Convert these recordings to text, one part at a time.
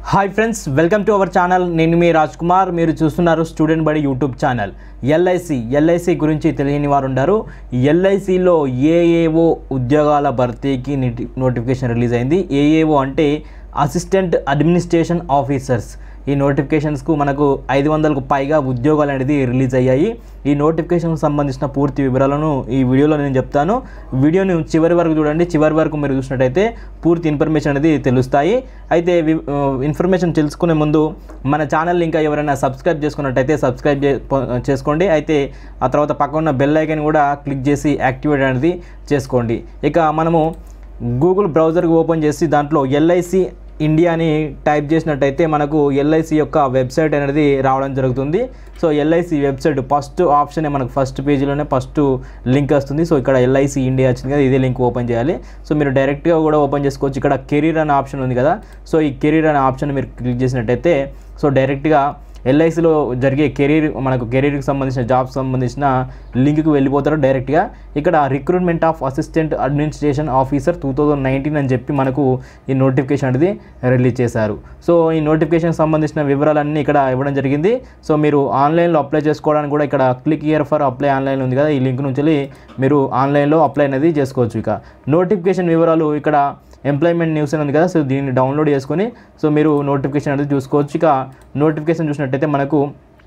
Hi friends welcome to our channel నేను మీ రాజ్ కుమార్ మీరు చూస్తున్నారు స్టూడెంట్ బడి యూట్యూబ్ ఛానల్ ఎల్ఐసి ఎల్ఐసి గురించి తెలియని వారు ఉన్నారు ఎల్ఐసిలో ఏఏఓ ఉద్యోగాల భర్తీకి నిటి- నోటిఫికేషన్ రిలీజ్ అయింది ఏఏఓ అంటే అసిస్టెంట్ అడ్మినిస్ట్రేషన్ ఆఫీసర్స్ ఈ నోటిఫికేషన్స్కు మనకు ఐదు వందలకు పైగా ఉద్యోగాలు అనేది రిలీజ్ అయ్యాయి ఈ నోటిఫికేషన్కి సంబంధించిన పూర్తి వివరాలను ఈ వీడియోలో నేను చెప్తాను వీడియోని చివరి వరకు చూడండి చివరి వరకు మీరు చూసినట్టయితే పూర్తి ఇన్ఫర్మేషన్ అనేది తెలుస్తాయి అయితే వి- ఆ, ఇన్ఫర్మేషన్ తెలుసుకునే ముందు మన ఛానల్ ఇంకా ఎవరైనా సబ్స్క్రైబ్ చేసుకున్నట్టయితే సబ్స్క్రైబ్ చే- ప- చేసుకోండి అయితే ఆ తర్వాత పక్కన ఉన్న బెల్ ఐకాన్ కూడా క్లిక్ చేసి యాక్టివేట్ అనేది చేసుకోండి ఇక మనము గూగుల్ బ్రౌజర్కి ఓపెన్ చేసి దాంట్లో ఎల్ఐసి ఇండియా అని టైప్ చేసినట్టయితే మనకు ఎల్ఐసి యొక్క వెబ్సైట్ అనేది రావడం జరుగుతుంది సో ఎల్ఐసి వెబ్సైట్ ఫస్ట్ ఆప్షనే మనకు ఫస్ట్ పేజీలోనే ఫస్ట్ లింక్ వస్తుంది సో ఇక్కడ ఎల్ఐసి ఇండియా వచ్చింది కదా ఇదే లింక్ ఓపెన్ చేయాలి సో మీరు డైరెక్ట్గా కూడా ఓపెన్ చేసుకోవచ్చు ఇక్కడ కెరీర్ అనే ఆప్షన్ ఉంది కదా సో ఈ కెరీర్ అనే ఆప్షన్ మీరు క్లిక్ చేసినట్టయితే సో డైరెక్ట్గా ఎల్ఐసిలో జరిగే కెరీర్ మనకు కెరీర్కి సంబంధించిన జాబ్స్ సంబంధించిన లింక్కి వెళ్ళిపోతారు డైరెక్ట్గా ఇక్కడ recruitment of assistant administration officer two thousand nineteen అని చెప్పి మనకు ఈ నోటిఫికేషన్ అనేది రిలీజ్ చేశారు సో ఈ నోటిఫికేషన్ సంబంధించిన వివరాలన్నీ ఇక్కడ ఇవ్వడం జరిగింది సో మీరు ఆన్లైన్లో అప్లై చేసుకోవడానికి కూడా ఇక్కడ click here for apply online ఉంది కదా ఈ లింక్ నుంచి వెళ్ళి మీరు ఆన్లైన్లో అప్లై అనేది చేసుకోవచ్చు ఇక నోటిఫికేషన్ వివరాలు ఇక్కడ ఎంప్లాయ్మెంట్ న్యూస్ అని ఉంది కదా సో దీన్ని డౌన్లోడ్ చేసుకొని సో మీరు నోటిఫికేషన్ అనేది చూసుకోవచ్చు ఇక నోటిఫికేషన్ చూసినట్టయితే మనకు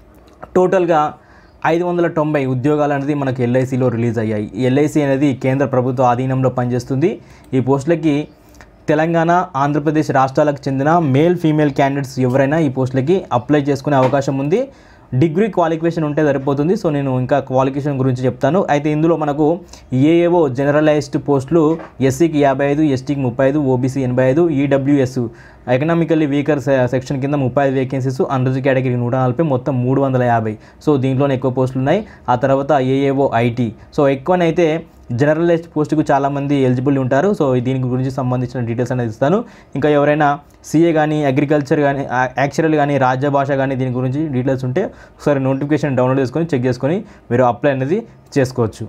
టోటల్గా ఐదు వందల తొంభై ఉద్యోగాలు అనేది మనకు ఎల్ఐసిలో రిలీజ్ అయ్యాయి ఎల్ఐసి అనేది కేంద్ర ప్రభుత్వ ఆధీనంలో పనిచేస్తుంది ఈ పోస్టులకి తెలంగాణ ఆంధ్రప్రదేశ్ రాష్ట్రాలకు చెందిన మేల్ ఫీమేల్ క్యాండిడేట్స్ ఎవరైనా ఈ పోస్టులకి అప్లై చేసుకునే అవకాశం ఉంది డిగ్రీ క్వాలిఫికేషన్ ఉంటే సరిపోతుంది సో నేను ఇంకా క్వాలిఫికేషన్ గురించి చెప్తాను అయితే ఇందులో మనకు ఏఏఓ జనరలైజ్డ్ పోస్టులు ఎస్సీకి యాభై ఐదు ఎస్టీకి ముప్పై ఐదు ఓబీసీ ఎనభై ఐదు ఈడబ్ల్యూఎస్ ఎకనామికల్లీ వీకర్ సెక్షన్ కింద ముప్పై ఐదు వేకెన్సీస్ అండర్ కేటగిరీ నూట నలభై మొత్తం మూడు వందల యాభై సో దీంట్లోనే ఎక్కువ పోస్టులు ఉన్నాయి ఆ తర్వాత ఏఏఓ ఐటీ సో ఎక్కువనైతే జనరలైజ్డ్ పోస్టుకు చాలామంది ఎలిజిబుల్ ఉంటారు సో దీని గురించి సంబంధించిన డీటెయిల్స్ అనేది ఇస్తాను ఇంకా ఎవరైనా సీఏ కానీ అగ్రికల్చర్ కానీ యాక్చురల్ కానీ రాజ్య భాష కానీ దీని గురించి డీటెయిల్స్ ఉంటే ఒకసారి నోటిఫికేషన్ డౌన్లోడ్ చేసుకొని చెక్ చేసుకొని మీరు అప్లై అనేది చేసుకోవచ్చు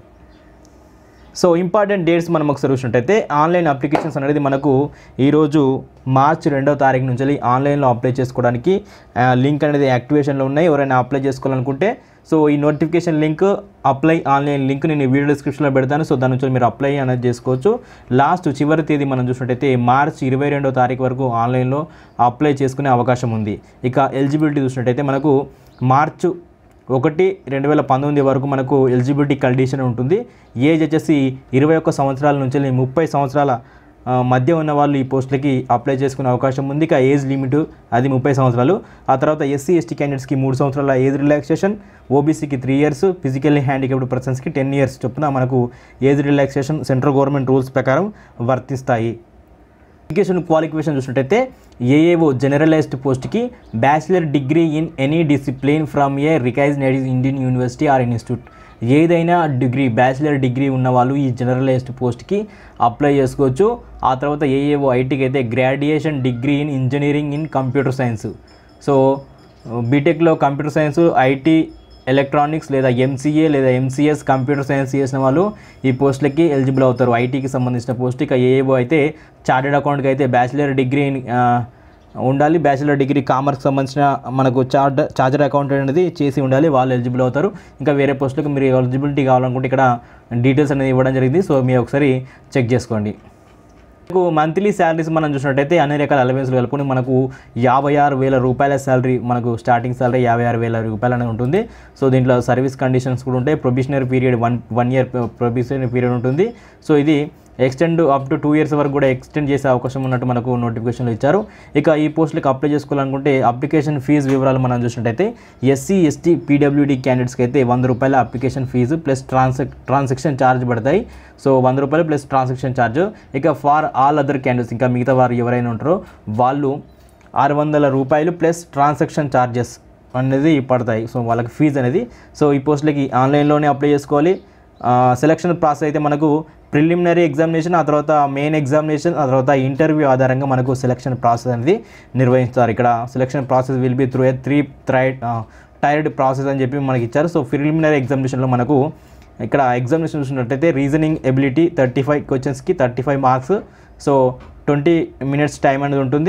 సో ఇంపార్టెంట్ డేట్స్ మనం ఒకసారి చూసినట్టయితే ఆన్లైన్ అప్లికేషన్స్ అనేది మనకు ఈరోజు మార్చి రెండవ తారీఖు నుంచి వెళ్ళి ఆన్లైన్లో అప్లై చేసుకోవడానికి ఆ, లింక్ అనేది యాక్టివేషన్లో ఉన్నాయి ఎవరైనా అప్లై చేసుకోవాలనుకుంటే సో ఈ notification link apply online link నేను ఈ వీడియో డిస్క్రిప్షన్లో పెడతాను సో దాని నుంచి మీరు అప్లై అనేది చేసుకోవచ్చు లాస్ట్ చివరి తేదీ మనం చూసినట్టయితే మార్చి ఇరవై రెండవ తారీఖు వరకు ఆన్లైన్లో అప్లై చేసుకునే అవకాశం ఉంది ఇక ఎలిజిబిలిటీ చూసినట్టయితే మనకు మార్చు ఒకటి రెండు వేల పంతొమ్మిది వరకు మనకు ఎలిజిబిలిటీ కండిషన్ ఉంటుంది ఏజ్ వచ్చేసి ఇరవై ఒక్క సంవత్సరాల నుంచి వెళ్ళి ముప్పై సంవత్సరాల ఆ, మధ్య ఉన్న వాళ్ళు ఈ పోస్టులకి అప్లై చేసుకునే అవకాశం ఉంది ఇక ఏజ్ లిమిట్ అది ముప్పై సంవత్సరాలు ఆ తర్వాత ఎస్సీ ఎస్టీ క్యాండిడేట్స్కి మూడు సంవత్సరాల ఏజ్ రిలాక్సేషన్ ఓబీసీకి త్రీ ఇయర్స్ ఫిజికల్లీ హ్యాండిక్యాప్డ్ పర్సన్స్కి టెన్ ఇయర్స్ చొప్పున మనకు age relaxation central government rules ప్రకారం వర్తిస్తాయి ఎడ్యుకేషన్ క్వాలిఫికేషన్ చూసినట్టయితే ఏఏఓ జనరలైజ్డ్ పోస్ట్కి bachelor degree in any discipline from a recognised Indian university or institute ఏదైనా డిగ్రీ బ్యాచిలర్ డిగ్రీ ఉన్న వాళ్ళు ఈ జనరలైజ్డ్ పోస్ట్కి అప్లై చేసుకోవచ్చు ఆ తర్వాత ఏఏఓ ఐటీకి అయితే graduation degree in engineering in computer science so బీటెక్లో కంప్యూటర్ సైన్స్ ఐటీ ఎలక్ట్రానిక్స్ లేదా ఎంసీఏ లేదా ఎంసీఎస్ కంప్యూటర్ సైన్స్ చేసిన వాళ్ళు ఈ పోస్టులకి ఎలిజిబుల్ అవుతారు ఐటీకి సంబంధించిన పోస్ట్ ఇక ఏఏఓ అయితే చార్టెడ్ అకౌంట్కి అయితే బ్యాచిలర్ డిగ్రీ ఇన్, ఆ, ఉండాలి బ్యాచిలర్ డిగ్రీ కామర్స్కి సంబంధించిన మనకు చార్ట్ చార్జర్ అకౌంట్ అనేది చేసి ఉండాలి వాళ్ళు ఎలిజిబుల్ అవుతారు ఇంకా వేరే పోస్టులకు మీరు ఎలిజిబిలిటీ కావాలనుకుంటే ఇక్కడ డీటెయిల్స్ అనేది ఇవ్వడం జరిగింది సో మీరు ఒకసారి చెక్ చేసుకోండి మనకు మంత్లీ శాలరీస్ మనం చూసినట్టయితే అన్ని రకాల అలవెన్స్లు కలుపుకొని మనకు యాభై ఆరు వేల రూపాయల శాలరీ మనకు స్టార్టింగ్ శాలరీ యాభై ఆరు వేల రూపాయలు అనేది ఉంటుంది సో దీంట్లో సర్వీస్ కండిషన్స్ కూడా ఉంటాయి probationary period one one year probationary period ఉంటుంది సో ఇది extend up to two years వరకు కూడా ఎక్స్టెండ్ చేసే అవకాశం ఉన్నట్టు మనకు నోటిఫికేషన్లు ఇచ్చారు ఇక ఈ పోస్టులకు అప్లై చేసుకోవాలనుకుంటే అప్లికేషన్ ఫీజు వివరాలు మనం చూసినట్టయితే ఎస్సీ ఎస్టీ పీడబ్ల్యూడీ క్యాండిడేట్స్కి అయితే వంద రూపాయల అప్లికేషన్ ఫీజు ప్లస్ ట్రాన్సాక్ ట్రాన్సాక్షన్ ఛార్జ్ పడతాయి సో వంద రూపాయలు ప్లస్ ట్రాన్సాక్షన్ ఛార్జ్ ఇక ఫార్ ఆల్ అదర్ క్యాండిడేట్స్ ఇంకా మిగతా వారు ఎవరైనా ఉంటారో వాళ్ళు ఆరు వందల రూపాయలు ప్లస్ ట్రాన్సాక్షన్ ఛార్జెస్ అనేది పడతాయి సో వాళ్ళకి ఫీజు అనేది సో ఈ పోస్టులకి ఆన్లైన్లోనే అప్లై చేసుకోవాలి సెలక్షన్ ప్రాసెస్ అయితే మనకు ప్రిలిమినరీ ఎగ్జామినేషన్ ఆ తర్వాత మెయిన్ ఎగ్జామినేషన్ ఆ తర్వాత ఇంటర్వ్యూ ఆధారంగా మనకు సెలక్షన్ ప్రాసెస్ అనేది నిర్వహిస్తారు ఇక్కడ selection process will be through a three tri tiered process అని చెప్పి మనకి ఇచ్చారు సో ప్రిలిమినరీ ఎగ్జామినేషన్లో మనకు ఇక్కడ ఎగ్జామినేషన్ చూసినట్టయితే రీజనింగ్ ఎబిలిటీ థర్టీ ఫైవ్ క్వశ్చన్స్కి thirty five marks so twenty minutes time అనేది ఉంటుంది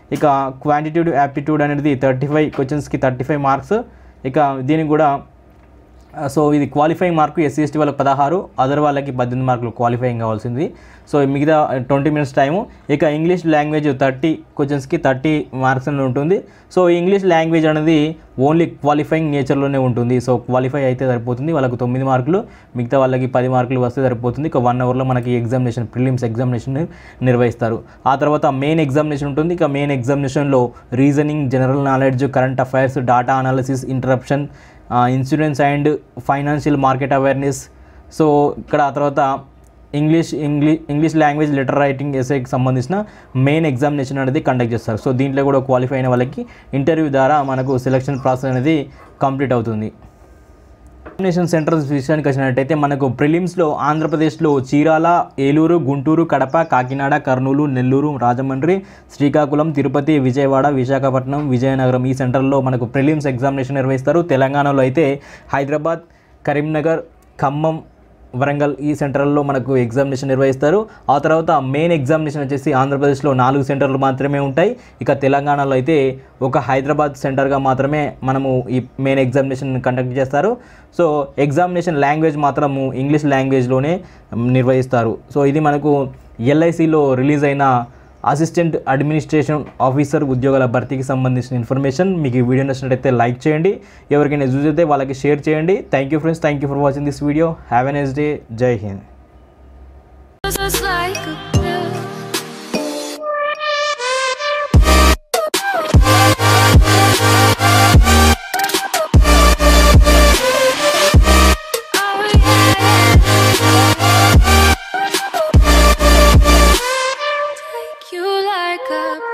ఇక క్వాంటిటేటివ్ యాప్టిట్యూడ్ అనేది థర్టీ ఫైవ్ క్వశ్చన్స్కి థర్టీ ఫైవ్ మార్క్స్ ఇక దీనికి కూడా ఆ, సో ఇది క్వాలిఫైయింగ్ మార్కు ఎస్సీ ఎస్టీ వాళ్ళకి పదహారు అదర్ వాళ్ళకి పద్దెనిమిది మార్కులు క్వాలిఫైయింగ్ కావాల్సింది సో మిగతా ట్వంటీ మినిట్స్ టైము ఇక ఇంగ్లీష్ లాంగ్వేజ్ థర్టీ క్వశ్చన్స్కి థర్టీ మార్క్స్ అనేది ఉంటుంది సో ఇంగ్లీష్ లాంగ్వేజ్ అనేది ఓన్లీ క్వాలిఫైయింగ్ నేచర్లోనే ఉంటుంది సో క్వాలిఫై అయితే సరిపోతుంది వాళ్ళకు తొమ్మిది మార్కులు మిగతా వాళ్ళకి పది మార్కులు వస్తే సరిపోతుంది ఇక వన్ అవర్లో మనకి ఎగ్జామినేషన్ ప్రిలిమ్స్ ఎగ్జామినేషన్ నిర్వహిస్తారు ఆ తర్వాత మెయిన్ ఎగ్జామినేషన్ ఉంటుంది ఇక మెయిన్ ఎగ్జామినేషన్లో reasoning general knowledge current affairs data analysis interpretation insurance and financial market awareness so ఇక్కడ ఆ తర్వాత English English English language letter writing ఎస్ఐకి సంబంధించిన మెయిన్ ఎగ్జామినేషన్ అనేది కండక్ట్ చేస్తారు సో దీంట్లో కూడా క్వాలిఫై అయిన వాళ్ళకి ఇంటర్వ్యూ ద్వారా మనకు సెలక్షన్ ప్రాసెస్ అనేది కంప్లీట్ అవుతుంది ఎగ్జామినేషన్ సెంటర్స్ విషయానికి వచ్చినట్టయితే మనకు ప్రిలిమ్స్లో ఆంధ్రప్రదేశ్లో చీరాల ఏలూరు గుంటూరు కడప కాకినాడ కర్నూలు నెల్లూరు రాజమండ్రి శ్రీకాకుళం తిరుపతి విజయవాడ విశాఖపట్నం విజయనగరం ఈ సెంటర్లో మనకు ప్రిలిమ్స్ ఎగ్జామినేషన్ నిర్వహిస్తారు తెలంగాణలో అయితే హైదరాబాద్ కరీంనగర్ ఖమ్మం వరంగల్ ఈ సెంటర్లో మనకు ఎగ్జామినేషన్ నిర్వహిస్తారు ఆ తర్వాత మెయిన్ ఎగ్జామినేషన్ వచ్చేసి ఆంధ్రప్రదేశ్లో నాలుగు సెంటర్లు మాత్రమే ఉంటాయి ఇక తెలంగాణలో అయితే ఒక హైదరాబాద్ సెంటర్గా మాత్రమే మనము ఈ మెయిన్ ఎగ్జామినేషన్ కండక్ట్ చేస్తారు సో ఎగ్జామినేషన్ లాంగ్వేజ్ మాత్రము ఇంగ్లీష్ లాంగ్వేజ్లోనే నిర్వహిస్తారు సో ఇది మనకు ఎల్ఐసిలో రిలీజ్ అయిన అసిస్టెంట్ అడ్మినిస్ట్రేషన్ ఆఫీసర్ ఉద్యోగాల భర్తీకి సంబంధించిన ఇన్ఫర్మేషన్ మీకు ఈ వీడియో నచ్చినట్టయితే లైక్ చేయండి ఎవరికైనా యూజ్ అయితే వాళ్ళకి షేర్ చేయండి thank you friends thank you for watching this video have a nice day జై హింద్ Just like a pill. Oh, yeah. Take you like a